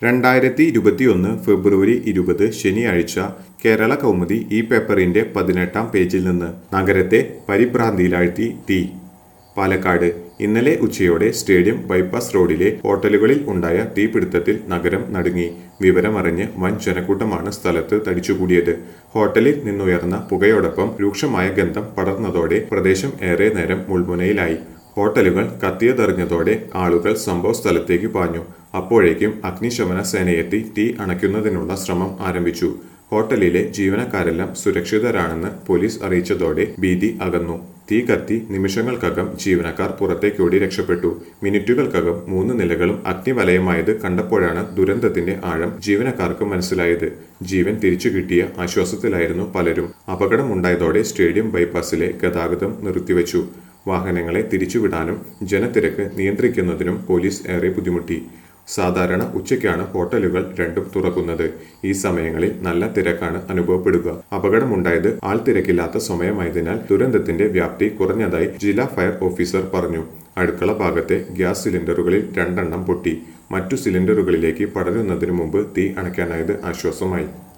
രണ്ടായിരത്തി ഇരുപത്തിയൊന്ന് ഫെബ്രുവരി ഇരുപത് ശനിയാഴ്ച കേരള കൗമുദി ഈ പേപ്പറിന്റെ പതിനെട്ടാം പേജിൽ നിന്ന് നഗരത്തെ പരിഭ്രാന്തിയിലാഴ്ത്തി തീ പാലക്കാട് ഇന്നലെ ഉച്ചയോടെ സ്റ്റേഡിയം ബൈപ്പാസ് റോഡിലെ ഹോട്ടലുകളിൽ ഉണ്ടായ തീപിടുത്തത്തിൽ നഗരം നടുങ്ങി വിവരമറിഞ്ഞ് വൻ ജനക്കൂട്ടമാണ് സ്ഥലത്ത് തടിച്ചുകൂടിയത് ഹോട്ടലിൽ നിന്നുയർന്ന പുകയോടൊപ്പം രൂക്ഷമായ ഗന്ധം പടർന്നതോടെ പ്രദേശം ഏറെ നേരം മുൾമുനയിലായി ഹോട്ടലുകൾ കത്തിയതെറിഞ്ഞതോടെ ആളുകൾ സംഭവ സ്ഥലത്തേക്ക് പാഞ്ഞു അപ്പോഴേക്കും അഗ്നിശമന സേനയെത്തി തീ അണയ്ക്കുന്നതിനുള്ള ശ്രമം ആരംഭിച്ചു ഹോട്ടലിലെ ജീവനക്കാരെല്ലാം സുരക്ഷിതരാണെന്ന് പോലീസ് അറിയിച്ചതോടെ ഭീതി അകന്നു തീ കത്തി നിമിഷങ്ങൾക്കകം ജീവനക്കാർ പുറത്തേക്കോടി രക്ഷപ്പെട്ടു മിനിറ്റുകൾക്കകം മൂന്ന് നിലകളും അഗ്നിവലയമായത് കണ്ടപ്പോഴാണ് ദുരന്തത്തിന്റെ ആഴം ജീവനക്കാർക്ക് മനസ്സിലായത് ജീവൻ തിരിച്ചു കിട്ടിയ ആശ്വാസത്തിലായിരുന്നു പലരും അപകടമുണ്ടായതോടെ സ്റ്റേഡിയം ബൈപ്പാസിലെ ഗതാഗതം നിർത്തിവെച്ചു വാഹനങ്ങളെ തിരിച്ചുവിടാനും ജനത്തിരക്ക് നിയന്ത്രിക്കുന്നതിനും പോലീസ് ഏറെ ബുദ്ധിമുട്ടി സാധാരണ ഉച്ചയ്ക്കാണ് ഹോട്ടലുകൾ രണ്ടും തുറക്കുന്നത് ഈ സമയങ്ങളിൽ നല്ല തിരക്കാണ് അനുഭവപ്പെടുക അപകടമുണ്ടായത് ആൾ തിരക്കില്ലാത്ത സമയമായതിനാൽ ദുരന്തത്തിന്റെ വ്യാപ്തി കുറഞ്ഞതായി ജില്ലാ ഫയർ ഓഫീസർ പറഞ്ഞു അടുക്കള ഭാഗത്തെ ഗ്യാസ് സിലിണ്ടറുകളിൽ രണ്ടെണ്ണം പൊട്ടി മറ്റു സിലിണ്ടറുകളിലേക്ക് പടരുന്നതിനു മുമ്പ് തീ അണയ്ക്കാനായത് ആശ്വാസമായി